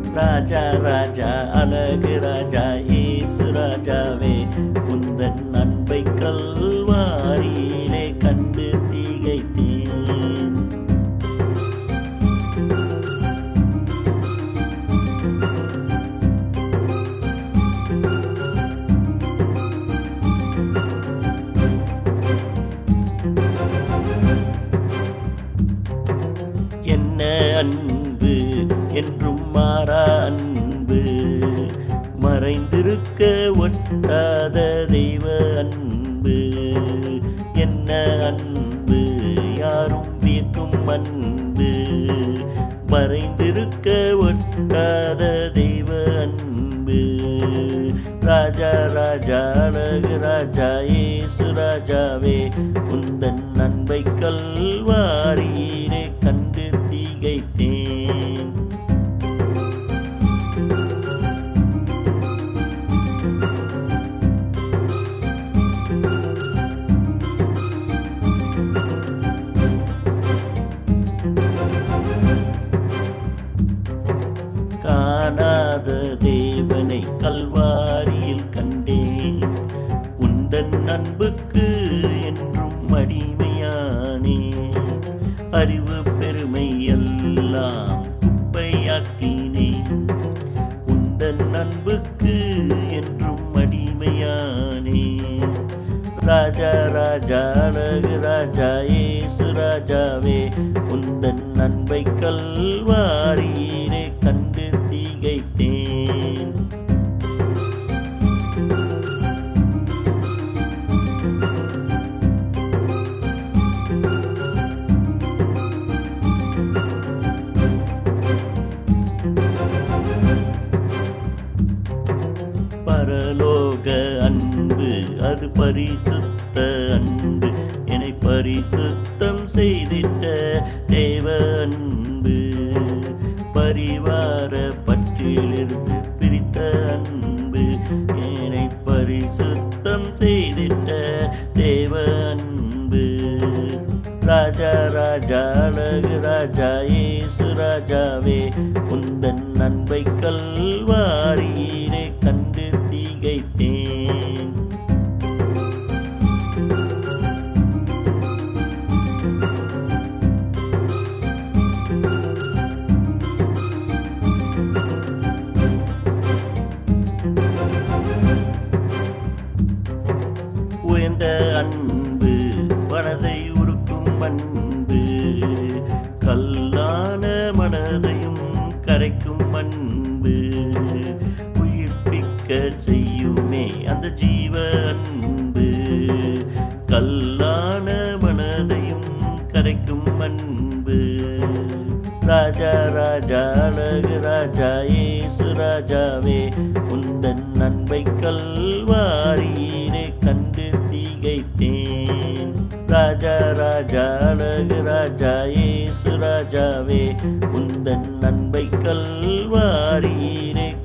ராஜா ராஜா அழகு ராஜா இயேசு ராஜாவே உந்தன் அன்பை கல்வாரியிலே கண்டு திகைத்தேன் என்ன அன்பு என்றும் மாறா அன்பு மறைந்திருக்க ஒட்டாத தெய்வ அன்பு என்ன அன்பு யாரும் வியக்கும் அன்பு மறைந்திருக்க ஒட்டாத தெய்வ அன்பு ராஜா ராஜா அழகு ராஜா ஏசு ராஜாவே உந்தன் அன்பை கல்வாரியிலே கண்டு திகைத்தேன் காணாத தேவனை கல்வாரியில் கண்டேன் உந்தன் அன்புக்கு என்றும் அடிமையானே அறிவு பெருமை எல்லாம் குப்பையாக்கினேன் உந்தன் அன்புக்கு என்றும் அடிமையானே ராஜா ராஜா அழகு ராஜா ஏசு ராஜாவே உந்தன் அன்பை கல்வாரியிலே கண்டு திகைத்தேன் பரலோக அன்பு அது பரிசுத்த அன்பு என்னை பரிசுத்தம் செய்திட்ட தேவ அன்பு பரிவார பற்றிலிருந்து பிரித்த அன்பு என்னை பரிசுத்தம் செய்திட்ட தேவ அன்பு ராஜா ராஜா அழகு ராஜா ஏசு ராஜாவே உந்தன் அன்பை கல்வாரியிலே கண்டு திகைத்தேன் உயர்ந்த அன்பு மனதை உருக்கும் அன்பு கல்லான மனதையும் கரைக்கும் அன்பு உயிர்ப்பிக்க செய்யுமே அந்த ஜீவ அன்பு கல்லான மனதையும் கரைக்கும் அன்பு ராஜா ராஜா அழகு ராஜா ஏசு ராஜாவே உந்தன் அன்பை கல்வாரியிலே கண்டு திகைத்தேன் ராஜா ராஜா அழகு ராஜா ஏசு ராஜாவே உந்தன் அன்பை கல்வாரியிலே